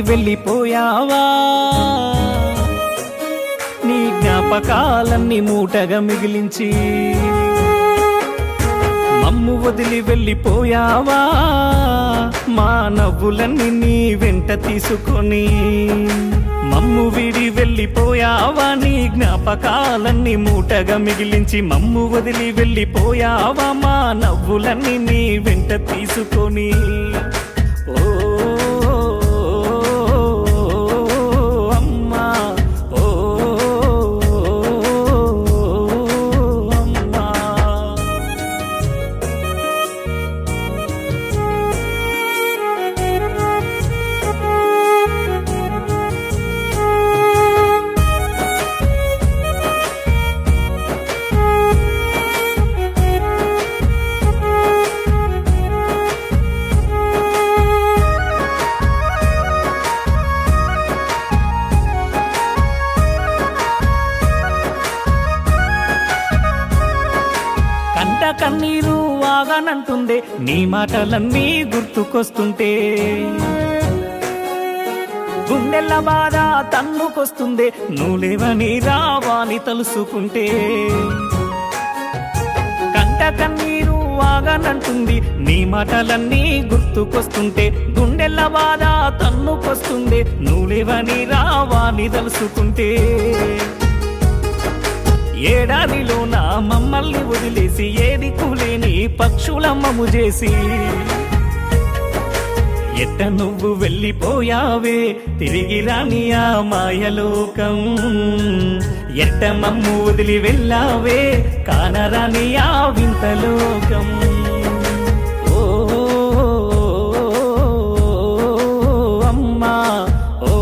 వెళ్ళిపోయావా నీ జ్ఞాపకాలన్నీ మూటగా మిగిలించి మమ్ము వదిలి వెళ్ళిపోయావా మా నవ్వులన్నీ నీ వెంట తీసుకొని మమ్ము విడి వెళ్ళిపోయావా నీ జ్ఞాపకాలన్నీ మూటగా మిగిలించి మమ్ము వదిలి వెళ్ళిపోయావా మా నవ్వులన్నీ నీ వెంట తీసుకొని ఓ అమ్మా ఓ అమ్మా కంట కన్నీరు వాగానంటుందే నీ మాటలన్నీ గుర్తుకొస్తుంటే గుండెల బాధ తన్నుకొస్తుందే నువ్వులేవని రావాని తలుసుకుంటే కంట కన్నీరు వాగానంటుంది నీ మాటలన్నీ గుర్తుకొస్తుంటే గుండెల బాధ తన్నుకొస్తుందే నువ్వులేవని రావాని తలుసుకుంటే ఏడాదిలో నా మమ్మల్ని వదిలేసి ఏది కూలేని పక్షులమ్మము చేసి ఎట్ట నువ్వు వెళ్ళిపోయావే తిరిగి రాని ఆ మాయలోకం ఎట్ట మమ్ము వదిలి వెళ్ళావే కానరాని ఆ వింతలోకం ఓ అమ్మా ఓ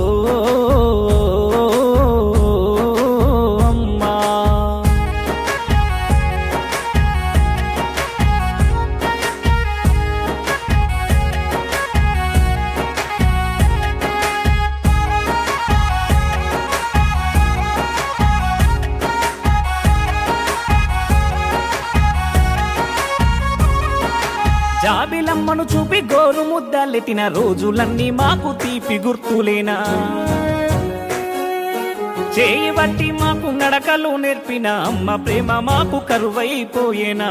అమ్మా జాబిలమ్మను చూపి గోరు ముద్దలెట్టిన రోజులన్నీ మాకు తీపి గుర్తులేనా చేయి బట్టి మాకు నడకలు నేర్పిన అమ్మ ప్రేమ మాకు కరువైపోయేనా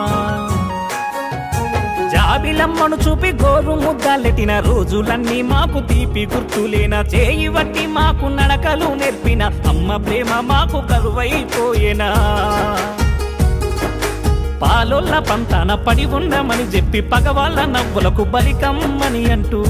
జాబిలమ్మను చూపి గోరు ముద్దలెట్టిన రోజులన్నీ మాకు తీపి గుర్తులేనా చేయి బట్టి మాకు నడకలు నేర్పిన అమ్మ ప్రేమ మాకు కరువైపోయేనా పాలోళ్ళ పంతాన పడి ఉండమని చెప్పి పగవాళ్ళ నవ్వులకు బలికమ్మని అంటూ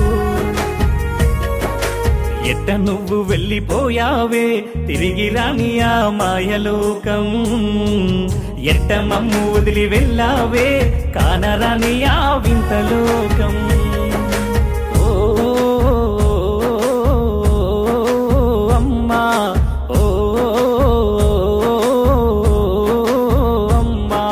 ఎట్ట నువ్వు వెళ్ళిపోయావే తిరిగి రాని ఆ మాయలోకం ఎట్ట మమ్ము వదిలి వెళ్ళావే కానరాని ఆ వింతలోకం ఓ అమ్మా ఓ అమ్మా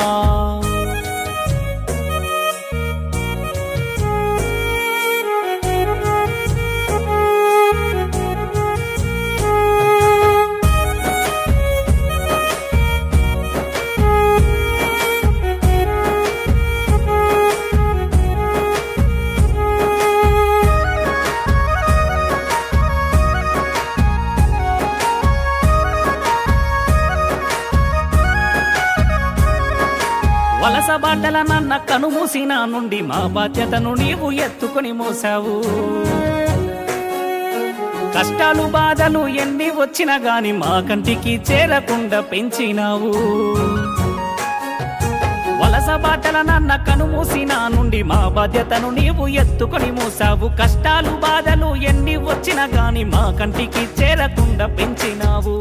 వలస బాటల నన్న కనుమూసిన నుండి మా బాధ్యతను నీవు ఎత్తుకొని మోసావు కష్టాలు బాధలు ఎన్ని వచ్చినా గాని మా కంటికి చేరకుండా పెంచినావు వలస బాటల నన్న కనుమూసిన నుండి మా బాధ్యతను నీవు ఎత్తుకొని మోసావు కష్టాలు బాధలు ఎన్ని వచ్చినా గాని మా కంటికి చేరకుండా పెంచినావు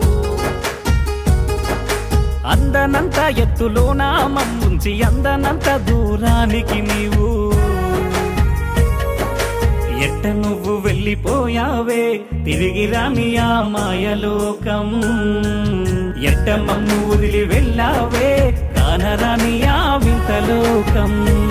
అందనంత ఎత్తులోన మమ్ముంచి అందనంత దూరానికి నీవు ఎట్ట నువ్వు వెళ్ళిపోయావే తిరిగి రాని ఆ మాయలోకం ఎట్ట మమ్ము వదిలి వెళ్ళావే కానరాని ఆ వింతలోకం